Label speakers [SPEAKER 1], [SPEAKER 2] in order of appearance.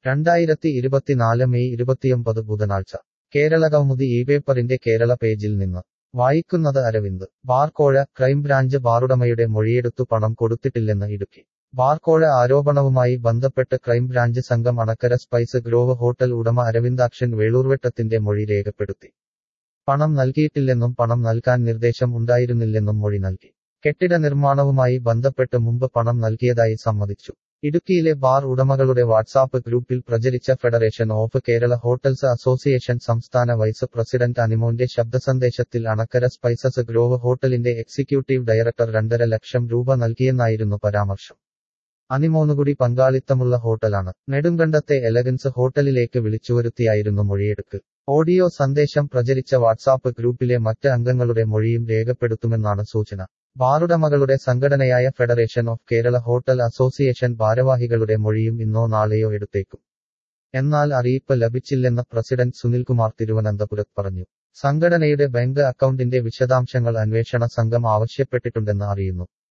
[SPEAKER 1] രണ്ടായിരത്തി ഇരുപത്തിനാല് മെയ് ഇരുപത്തിയൊമ്പത് ബുധനാഴ്ച കേരളകൗമുദി ഈ പേപ്പറിന്റെ കേരള പേജിൽ നിന്ന് വായിക്കുന്നത് അരവിന്ദ് ബാർക്കോഴ ക്രൈംബ്രാഞ്ച് ബാറുടമയുടെ മൊഴിയെടുത്തു പണം കൊടുത്തിട്ടില്ലെന്ന് ഇടുക്കി ബാർക്കോഴ ആരോപണവുമായി ബന്ധപ്പെട്ട് ക്രൈംബ്രാഞ്ച് സംഘം അണക്കര സ്പൈസ് ഗ്രോവ് ഹോട്ടൽ ഉടമ അരവിന്ദാക്ഷൻ വേളൂർവെട്ടത്തിന്റെ മൊഴി രേഖപ്പെടുത്തി പണം നൽകിയിട്ടില്ലെന്നും പണം നൽകാൻ നിർദ്ദേശം ഉണ്ടായിരുന്നില്ലെന്നും മൊഴി നൽകി കെട്ടിട നിർമ്മാണവുമായി ബന്ധപ്പെട്ട് മുമ്പ് പണം നൽകിയതായി സമ്മതിച്ചു ഇടുക്കിയിലെ ബാർ ഉടമകളുടെ വാട്സാപ്പ് ഗ്രൂപ്പിൽ പ്രചരിച്ച federation of Kerala hotels association സംസ്ഥാന വൈസ് പ്രസിഡന്റ് അനിമോന്റെ ശബ്ദസന്ദേശത്തിൽ അണക്കര സ്പൈസസ് ഗ്രോവ് ഹോട്ടലിന്റെ എക്സിക്യൂട്ടീവ് ഡയറക്ടർ രണ്ടര ലക്ഷം രൂപ നൽകിയെന്നായിരുന്നു പരാമർശം അനിമോനുകൂടി പങ്കാളിത്തമുള്ള ഹോട്ടലാണ് നെടുങ്കണ്ടത്തെ എലഗൻസ് ഹോട്ടലിലേക്ക് വിളിച്ചുവരുത്തിയായിരുന്നു മൊഴിയെടുക്ക് ഓഡിയോ സന്ദേശം പ്രചരിച്ച വാട്സാപ്പ് ഗ്രൂപ്പിലെ മറ്റ് അംഗങ്ങളുടെ മൊഴിയും രേഖപ്പെടുത്തുമെന്നാണ് സൂചന ബാറുടമകളുടെ സംഘടനയായ federation of Kerala hotel association ഭാരവാഹികളുടെ മൊഴിയും ഇന്നോ നാളെയോ എടുത്തേക്കും എന്നാൽ അറിയിപ്പ് ലഭിച്ചില്ലെന്ന് പ്രസിഡന്റ് സുനിൽകുമാർ തിരുവനന്തപുരത്ത് പറഞ്ഞു സംഘടനയുടെ ബാങ്ക് അക്കൗണ്ടിന്റെ വിശദാംശങ്ങൾ അന്വേഷണ സംഘം ആവശ്യപ്പെട്ടിട്ടുണ്ടെന്ന് അറിയുന്നു